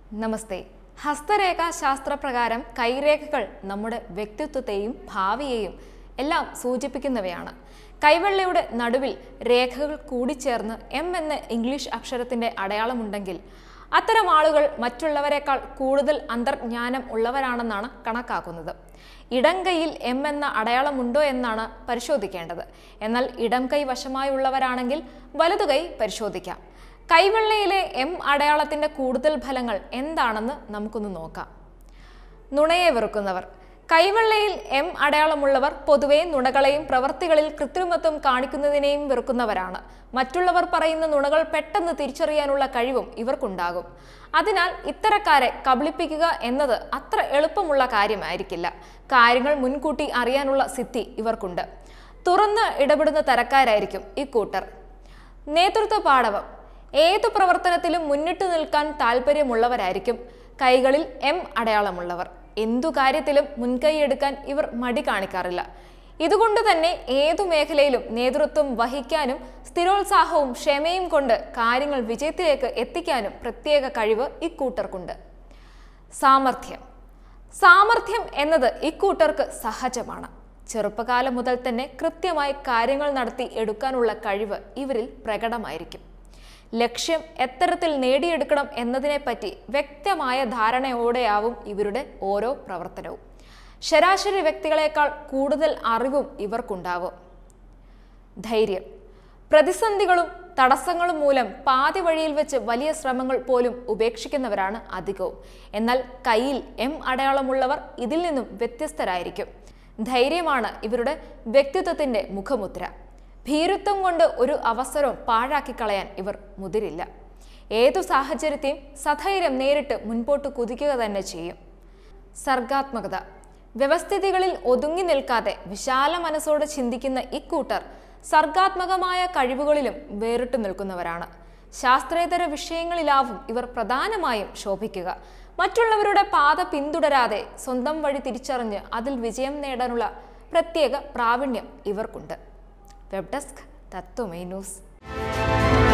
നമസ്തേ ഹസ്തരേഖ ശാസ്ത്രപ്രകാരം കൈരേഖകൾ നമ്മുടെ വ്യക്തിത്വത്തെയും ഭാവിയെയും എല്ലാം സൂചിപ്പിക്കുന്നവയാണ് കൈവെള്ളയുടെ നടുവിൽ രേഖകൾ കൂടിച്ചേർന്ന് എം എന്ന ഇംഗ്ലീഷ് അക്ഷരത്തിന്റെ അടയാളമുണ്ടെങ്കിൽ അത്തരം ആളുകൾ മറ്റുള്ളവരെക്കാൾ കൂടുതൽ അന്തർജ്ഞാനം ഉള്ളവരാണെന്നാണ് കണക്കാക്കുന്നത് ഇടം കൈയിൽ എം എന്ന അടയാളമുണ്ടോ എന്നാണ് പരിശോധിക്കേണ്ടത് എന്നാൽ ഇടം കൈ വശമായുള്ളവരാണെങ്കിൽ വലതു കൈ പരിശോധിക്കാം കൈവെള്ളയിലെ എം അടയാളത്തിന്റെ കൂടുതൽ ഫലങ്ങൾ എന്താണെന്ന് നമുക്കൊന്ന് നോക്കാം നുണയെ വെറുക്കുന്നവർ കൈവെള്ളയിൽ എം അടയാളമുള്ളവർ പൊതുവെ നുണകളെയും പ്രവർത്തികളിൽ കൃത്രിമത്വം കാണിക്കുന്നതിനെയും വെറുക്കുന്നവരാണ് മറ്റുള്ളവർ പറയുന്ന നുണകൾ പെട്ടെന്ന് തിരിച്ചറിയാനുള്ള കഴിവും ഇവർക്കുണ്ടാകും അതിനാൽ ഇത്തരക്കാരെ കബളിപ്പിക്കുക എന്നത് അത്ര എളുപ്പമുള്ള കാര്യമായിരിക്കില്ല കാര്യങ്ങൾ മുൻകൂട്ടി അറിയാനുള്ള സിദ്ധി ഇവർക്കുണ്ട് തുറന്ന് ഇടപെടുന്ന തരക്കാരായിരിക്കും ഇക്കൂട്ടർ നേതൃത്വ പാടവം ഏതു പ്രവർത്തനത്തിലും മുന്നിട്ട് നിൽക്കാൻ താല്പര്യമുള്ളവരായിരിക്കും കൈകളിൽ എം അടയാളമുള്ളവർ എന്തു കാര്യത്തിലും മുൻകൈയെടുക്കാൻ ഇവർ മടി കാണിക്കാറില്ല ഇതുകൊണ്ട് തന്നെ ഏതു മേഖലയിലും നേതൃത്വം വഹിക്കാനും സ്ഥിരോത്സാഹവും ക്ഷമയും കൊണ്ട് കാര്യങ്ങൾ വിജയത്തിലേക്ക് എത്തിക്കാനും പ്രത്യേക കഴിവ് ഇക്കൂട്ടർക്കുണ്ട് സാമർഥ്യം സാമർഥ്യം എന്നത് ഇക്കൂട്ടർക്ക് സഹജമാണ് ചെറുപ്പകാലം മുതൽ തന്നെ കൃത്യമായി കാര്യങ്ങൾ നടത്തി എടുക്കാനുള്ള കഴിവ് ഇവരിൽ പ്രകടമായിരിക്കും ലക്ഷ്യം എത്തരത്തിൽ നേടിയെടുക്കണം എന്നതിനെപ്പറ്റി വ്യക്തമായ ധാരണയോടെയാവും ഇവരുടെ ഓരോ പ്രവർത്തനവും ശരാശരി വ്യക്തികളെക്കാൾ കൂടുതൽ അറിവും ഇവർക്കുണ്ടാവും ധൈര്യം പ്രതിസന്ധികളും തടസ്സങ്ങളും മൂലം പാതി വഴിയിൽ വെച്ച് വലിയ ശ്രമങ്ങൾ പോലും ഉപേക്ഷിക്കുന്നവരാണ് അധികവും എന്നാൽ കയ്യിൽ എം അടയാളമുള്ളവർ ഇതിൽ നിന്നും വ്യത്യസ്തരായിരിക്കും ധൈര്യമാണ് ഇവരുടെ വ്യക്തിത്വത്തിന്റെ മുഖമുദ്ര ഭീരുത്വം കൊണ്ട് ഒരു അവസരവും പാഴാക്കി കളയാൻ ഇവർ മുതിരില്ല ഏതു സാഹചര്യത്തെയും സധൈര്യം നേരിട്ട് മുൻപോട്ട് കുതിക്കുക തന്നെ ചെയ്യും സർഗാത്മകത വ്യവസ്ഥിതികളിൽ ഒതുങ്ങി നിൽക്കാതെ വിശാല മനസ്സോടെ ചിന്തിക്കുന്ന ഇക്കൂട്ടർ സർഗാത്മകമായ കഴിവുകളിലും വേറിട്ടു നിൽക്കുന്നവരാണ് ശാസ്ത്രേതര വിഷയങ്ങളിലാവും ഇവർ പ്രധാനമായും ശോഭിക്കുക മറ്റുള്ളവരുടെ പാത പിന്തുടരാതെ സ്വന്തം വഴി തിരിച്ചറിഞ്ഞ് അതിൽ വിജയം നേടാനുള്ള പ്രത്യേക പ്രാവീണ്യം ഇവർക്കുണ്ട് വെബ് ഡെസ്ക് തത്വമേ ന്യൂസ്